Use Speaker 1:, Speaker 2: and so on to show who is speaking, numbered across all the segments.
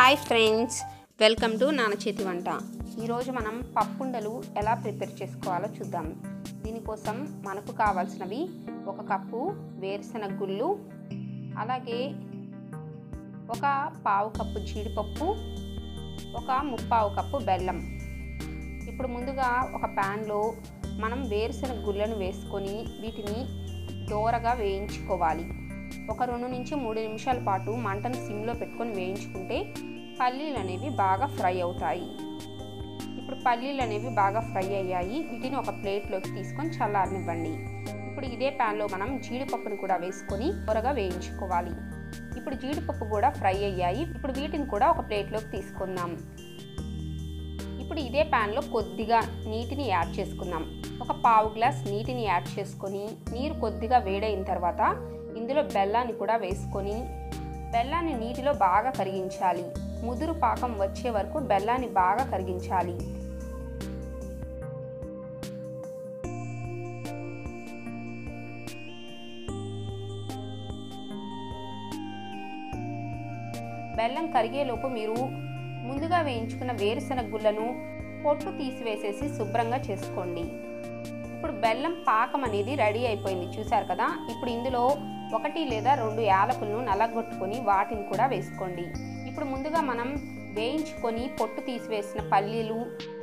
Speaker 1: hi friends welcome to నాన్న చేతి వంట ఈరోజు మనం పప్పుండలు ఎలా ప్రిపేర్ చేసుకోవాలో చూద్దాం దీనికోసం మనకు కావాల్సినవి ఒక కప్పు వేరుశనగ గుళ్ళు అలాగే ఒక పావు కప్పు జీడిపప్పు ఒక ముప్పావు కప్పు బెల్లం ఇప్పుడు ముందుగా ఒక ప్యాన్లో మనం వేరుశనగ గుళ్ళను వేసుకొని వీటిని దోరగా వేయించుకోవాలి ఒక రెండు నుంచి మూడు నిమిషాల పాటు మంటను సిమ్లో పెట్టుకొని వేయించుకుంటే పల్లీలు అనేవి బాగా ఫ్రై అవుతాయి ఇప్పుడు పల్లీలు అనేవి బాగా ఫ్రై అయ్యాయి వీటిని ఒక ప్లేట్లోకి తీసుకొని చల్లారనివ్వండి ఇప్పుడు ఇదే ప్యాన్లో మనం జీడిపప్పును కూడా వేసుకొని త్వరగా వేయించుకోవాలి ఇప్పుడు జీడిపప్పు కూడా ఫ్రై అయ్యాయి ఇప్పుడు వీటిని కూడా ఒక ప్లేట్లోకి తీసుకుందాం ఇప్పుడు ఇదే ప్యాన్లో కొద్దిగా నీటిని యాడ్ చేసుకుందాం ఒక పావు గ్లాస్ నీటిని యాడ్ చేసుకొని నీరు కొద్దిగా వేడైన తర్వాత ఇందులో బెల్లాన్ని కూడా వేసుకొని బెల్లాన్ని నీటిలో బాగా కరిగించాలి ముదురు పాకం వచ్చే వరకు బెల్లాన్ని బాగా కరిగించాలి బెల్లం కరిగేలోపు మీరు ముందుగా వేయించుకున్న వేరుశనగ గుళ్ళను పొట్టు తీసివేసేసి శుభ్రంగా చేసుకోండి ఇప్పుడు బెల్లం పాకం అనేది రెడీ అయిపోయింది చూసారు కదా ఇప్పుడు ఇందులో ఒకటి లేదా రెండు యాలకులను నలగొట్టుకొని వాటిని కూడా వేసుకోండి ఇప్పుడు ముందుగా మనం వేయించుకొని పొట్టు తీసివేసిన పల్లీలు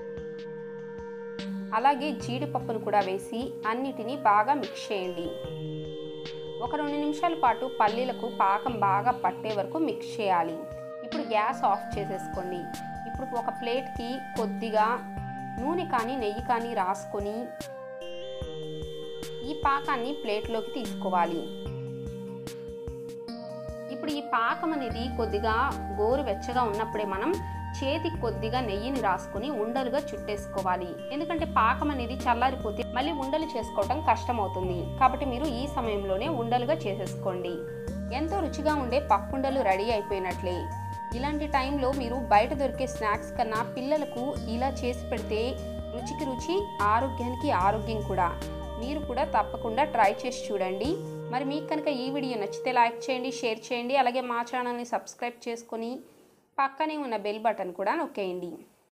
Speaker 1: అలాగే జీడిపప్పును కూడా వేసి అన్నిటినీ బాగా మిక్స్ చేయండి ఒక రెండు నిమిషాల పాటు పల్లీలకు పాకం బాగా పట్టే వరకు మిక్స్ చేయాలి ఇప్పుడు గ్యాస్ ఆఫ్ చేసేసుకోండి ఇప్పుడు ఒక ప్లేట్కి కొద్దిగా నూనె కానీ నెయ్యి కానీ రాసుకొని ఈ పాకాన్ని ప్లేట్లోకి తీసుకోవాలి ఇప్పుడు ఈ పాకం అనేది కొద్దిగా గోరు వెచ్చగా ఉన్నప్పుడే మనం చేతికి కొద్దిగా నెయ్యిని రాసుకొని ఉండలుగా చుట్టేసుకోవాలి ఎందుకంటే పాకం అనేది చల్లారిపోతే మళ్ళీ ఉండలు చేసుకోవటం కష్టమవుతుంది కాబట్టి మీరు ఈ సమయంలోనే ఉండలుగా చేసేసుకోండి ఎంతో రుచిగా ఉండే పప్పుండలు రెడీ అయిపోయినట్లే ఇలాంటి టైంలో మీరు బయట దొరికే స్నాక్స్ కన్నా పిల్లలకు ఇలా చేసి పెడితే రుచికి రుచి ఆరోగ్యానికి ఆరోగ్యం కూడా మీరు కూడా తప్పకుండా ట్రై చేసి చూడండి మరి మీకు కనుక ఈ వీడియో నచ్చితే లైక్ చేయండి షేర్ చేయండి అలాగే మా ఛానల్ని సబ్స్క్రైబ్ చేసుకొని పక్కనే ఉన్న బెల్ బటన్ కూడా నొక్కేయండి